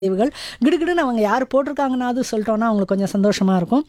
பதிவுகள் கிடுகிடுன்னு அவங்க யார் போட்டிருக்காங்கன்னாவது சொல்லிட்டோன்னா அவங்களுக்கு கொஞ்சம் சந்தோஷமாக இருக்கும்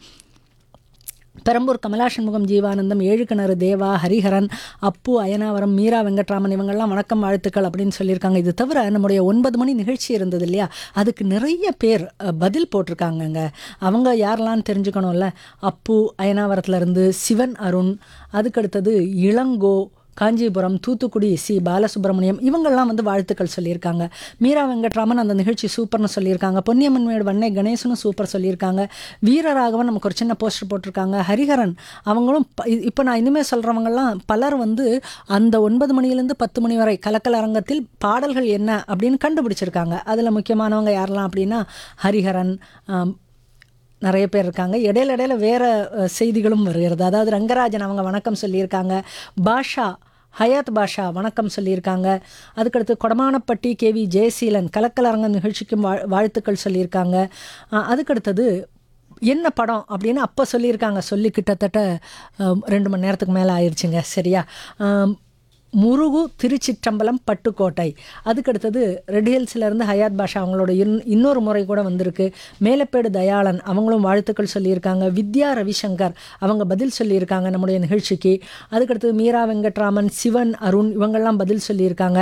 பெரம்பூர் கமலா சண்முகம் ஜீவானந்தம் ஏழு கிணறு தேவா ஹரிஹரன் அப்பு அயனாவரம் மீரா வெங்கட்ராமன் இவங்கெல்லாம் வணக்கம் வாழ்த்துக்கள் அப்படின்னு சொல்லியிருக்காங்க இது தவிர நம்முடைய ஒன்பது மணி நிகழ்ச்சி இருந்தது இல்லையா அதுக்கு நிறைய பேர் அஹ், பதில் போட்டிருக்காங்கங்க அவங்க யாரெல்லாம் தெரிஞ்சுக்கணும்ல அப்பு அயனாவரத்துலேருந்து சிவன் அருண் அதுக்கடுத்தது இளங்கோ காஞ்சிபுரம் தூத்துக்குடி சி பாலசுப்ரமணியம் இவங்கெல்லாம் வந்து வாழ்த்துக்கள் சொல்லியிருக்காங்க மீரா வெங்கட்ராமன் அந்த நிகழ்ச்சி சூப்பர்னு சொல்லியிருக்காங்க பொன்னியம்மன்மேடு வண்ணை கணேசனும் சூப்பர் சொல்லியிருக்காங்க வீரராகவன் நமக்கு ஒரு சின்ன போஸ்டர் போட்டிருக்காங்க ஹரிஹரன் அவங்களும் ப- இ- இப்போ நான் இனிமேல் சொல்கிறவங்கெல்லாம் பலர் வந்து அந்த ஒன்பது மணிலேருந்து பத்து மணி வரை கலக்கல் அரங்கத்தில் பாடல்கள் என்ன அப்படின்னு கண்டுபிடிச்சிருக்காங்க அதில் முக்கியமானவங்க யாரெல்லாம் அப்படின்னா ஹரிஹரன் ஆம், நிறைய பேர் இருக்காங்க இடையில இடையில வேற அஹ், செய்திகளும் வருகிறது அதாவது ரங்கராஜன் அவங்க வணக்கம் சொல்லியிருக்காங்க பாஷா ஹயாத் பாஷா வணக்கம் சொல்லியிருக்காங்க அதுக்கடுத்து கொடமானப்பட்டி கேவி ஜெயசீலன் கலக்கலரங்க நிகழ்ச்சிக்கும் வாழ் வாழ்த்துக்கள் சொல்லியிருக்காங்க அஹ், அதுக்கடுத்தது என்ன படம் அப்படின்னு அப்போ சொல்லியிருக்காங்க சொல்லி கிட்டத்தட்ட அஹ், ரெண்டு மணி நேரத்துக்கு மேலே ஆயிடுச்சுங்க சரியா அஹ், முருகு திருச்சிற்றம்பலம் பட்டுக்கோட்டை அதுக்கடுத்தது ரெட் ஹில்ஸ்லேருந்து ஹயாத் பாஷா அவங்களோட இன் இன்னொரு முறை கூட வந்திருக்கு மேலப்பேடு தயாளன் அவங்களும் வாழ்த்துக்கள் சொல்லியிருக்காங்க வித்யா ரவிசங்கர் அவங்க பதில் சொல்லியிருக்காங்க நம்முடைய நிகழ்ச்சிக்கு அதுக்கடுத்தது மீரா வெங்கட்ராமன் சிவன் அருண் இவங்கெல்லாம் பதில் சொல்லியிருக்காங்க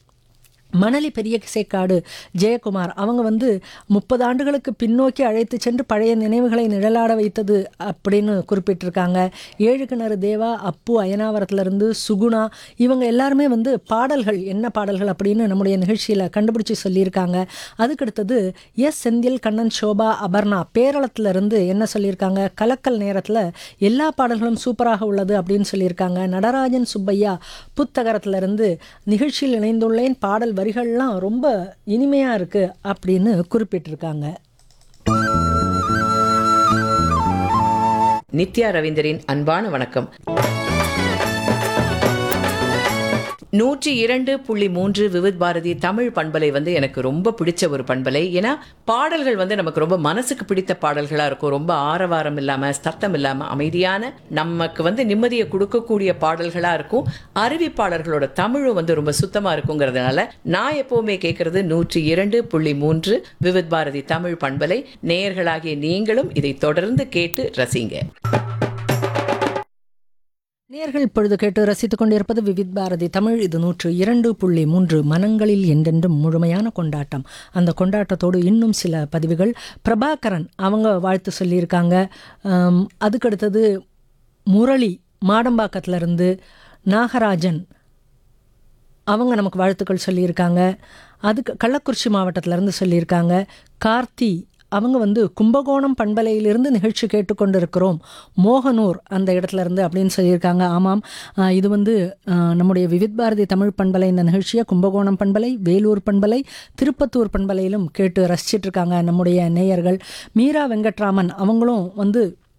மணலி பெரிய சேக்காடு ஜெயக்குமார் அவங்க வந்து முப்பது ஆண்டுகளுக்கு பின்னோக்கி அழைத்து சென்று பழைய நினைவுகளை நிழலாட வைத்தது அப்படின்னு குறிப்பிட்டிருக்காங்க ஏழு கிணறு தேவா அப்பு அயனாவரத்துலேருந்து சுகுணா இவங்க எல்லாருமே வந்து பாடல்கள் என்ன பாடல்கள் அப்படின்னு நம்முடைய நிகழ்ச்சியில் கண்டுபிடிச்சி சொல்லியிருக்காங்க அதுக்கடுத்தது எஸ் செந்தில் கண்ணன் சோபா அபர்ணா பேரளத்திலிருந்து என்ன சொல்லியிருக்காங்க கலக்கல் நேரத்தில் எல்லா பாடல்களும் சூப்பராக உள்ளது அப்படின்னு சொல்லியிருக்காங்க நடராஜன் சுப்பையா புத்தகரத்திலிருந்து நிகழ்ச்சியில் இணைந்துள்ளேன் பாடல் வரிகள்லாம் ரொம்ப இனிமையாக இருக்குது அப்படின்னு குறிப்பிட்டிருக்காங்க நித்யா ரவீந்தரின் அன்பான வணக்கம் நூற்றி இரண்டு புள்ளி மூன்று விவித் பாரதி தமிழ் பண்பலை வந்து எனக்கு ரொம்ப பிடிச்ச ஒரு பண்பலை ஏன்னா பாடல்கள் வந்து நமக்கு ரொம்ப மனசுக்கு பிடித்த பாடல்களா இருக்கும் ரொம்ப ஆரவாரம் இல்லாம சத்தம் இல்லாம அமைதியான நமக்கு வந்து நிம்மதியை கொடுக்கக்கூடிய பாடல்களா இருக்கும் அறிவிப்பாளர்களோட தமிழும் வந்து ரொம்ப சுத்தமா இருக்குங்கிறதுனால நான் எப்பவுமே கேட்கறது நூற்றி இரண்டு புள்ளி மூன்று விவித் பாரதி தமிழ் பண்பலை நேயர்களாகிய நீங்களும் இதை தொடர்ந்து கேட்டு ரசிங்க நேர்கள் இப்பொழுது கேட்டு ரசித்துக் கொண்டிருப்பது விவித் பாரதி தமிழ் இது நூற்று இரண்டு புள்ளி மூன்று மனங்களில் என்றென்றும் முழுமையான கொண்டாட்டம் அந்த கொண்டாட்டத்தோடு இன்னும் சில பதிவுகள் பிரபாகரன் அவங்க வாழ்த்து சொல்லியிருக்காங்க ஆம், அதுக்கடுத்தது முரளி மாடம்பாக்கத்திலிருந்து நாகராஜன் அவங்க நமக்கு வாழ்த்துக்கள் சொல்லியிருக்காங்க அதுக்கு கள்ளக்குறிச்சி மாவட்டத்திலேருந்து சொல்லியிருக்காங்க கார்த்தி அவங்க வந்து கும்பகோணம் பண்பலையிலிருந்து நிகழ்ச்சி கேட்டுக்கொண்டிருக்கிறோம் மோகனூர் அந்த இடத்துல இருந்து அப்படின்னு சொல்லியிருக்காங்க ஆமாம் ஆஹ் இது வந்து ஆஹ் நம்முடைய விவித் பாரதி தமிழ் பண்பலை இந்த நிகழ்ச்சியை கும்பகோணம் பண்பலை வேலூர் பண்பலை திருப்பத்தூர் பண்பலையிலும் கேட்டு ரசிச்சிட்டு இருக்காங்க நம்முடைய நேயர்கள் மீரா வெங்கட்ராமன் அவங்களும் வந்து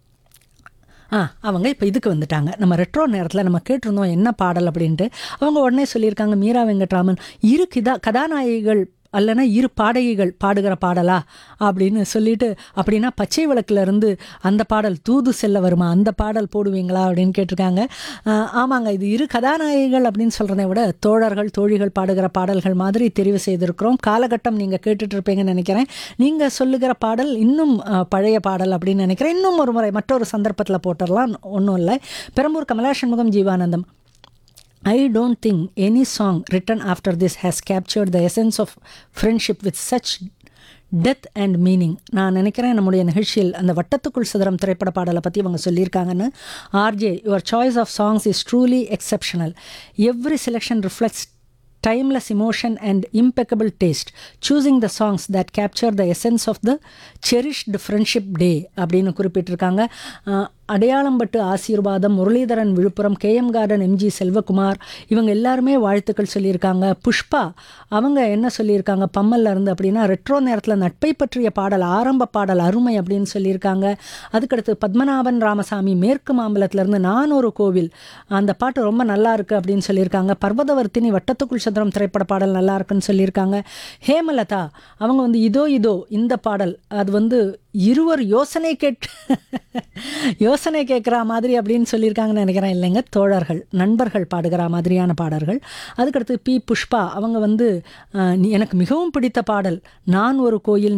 ஆ அவங்க இப்போ இதுக்கு வந்துட்டாங்க நம்ம ரெட்ரோ நேரத்தில் நம்ம கேட்டிருந்தோம் என்ன பாடல் அப்படின்ட்டு அவங்க உடனே சொல்லியிருக்காங்க மீரா வெங்கட்ராமன் இரு கிதா கதாநாயகிகள் அல்லனா இரு பாடகிகள் பாடுகிற பாடலா அப்படின்னு சொல்லிட்டு அப்படின்னா பச்சை விளக்குல இருந்து அந்த பாடல் தூது செல்ல வருமா அந்த பாடல் போடுவீங்களா அப்படின்னு கேட்டிருக்காங்க ஆ, ஆமாங்க இது இரு கதாநாயகிகள் அப்படின்னு சொல்கிறதை விட தோழர்கள் தோழிகள் பாடுகிற பாடல்கள் மாதிரி தெரிவு செய்திருக்கிறோம் காலகட்டம் நீங்கள் கேட்டுட்டு இருப்பீங்கன்னு நினைக்கிறேன் நீங்கள் சொல்லுகிற பாடல் இன்னும் ஆ, பழைய பாடல் அப்படின்னு நினைக்கிறேன் இன்னும் ஒரு முறை மற்றொரு சந்தர்ப்பத்தில் போட்டுடலாம் ஒன்றும் இல்லை Perambur Kamala Shanmugam Jeevanandam I don't think any song written after this has captured the essence of friendship with such death and meaning நான் நினைக்கிறேன் நம்முடைய நிகழ்ச்சியில் அந்த வட்டத்துக்குள் சிதறம் திரைப்பட பாடலை பற்றி இவங்க சொல்லியிருக்காங்கன்னு RJ your choice of songs is truly exceptional every selection reflects timeless emotion and impeccable taste choosing the songs that capture the essence of the cherished friendship day அப்படின்னு குறிப்பிட்டிருக்காங்க அஹ், Adayalampattu Aseervatham Muralidharan Villupuram KM garden MG Selvakumar இவங்க எல்லாருமே வாழ்த்துக்கள் சொல்லியிருக்காங்க புஷ்பா அவங்க என்ன சொல்லியிருக்காங்க பம்மல்ல இருந்து அப்படின்னா ரெட்ரோ நேரத்தில் நட்பை பற்றிய பாடல் ஆரம்ப பாடல் அருமை அப்படின்னு சொல்லியிருக்காங்க அதுக்கடுத்து பத்மநாபன் ராமசாமி மேற்கு மாம்பலத்திலிருந்து நான் ஒரு கோவில் அந்த பாட்டு ரொம்ப நல்லா இருக்கு அப்படின்னு சொல்லியிருக்காங்க பர்வதவர்த்தினி வட்டத்துக்குள் சதுரம் திரைப்பட பாடல் நல்லா இருக்குன்னு சொல்லியிருக்காங்க ஹேமலதா அவங்க வந்து இதோ இதோ இந்த பாடல் அது வந்து இருவர் யோசனை கேட்டு யோ யோசனை கேட்குற மாதிரி அப்படின்னு சொல்லியிருக்காங்கன்னு நினைக்கிறேன் இல்லைங்க தோழர்கள் நண்பர்கள் பாடுகிற மாதிரியான பாடல்கள் அதுக்கடுத்து பி புஷ்பா அவங்க வந்து அஹ், நீ- எனக்கு மிகவும் பிடித்த பாடல் நான் ஒரு கோயில்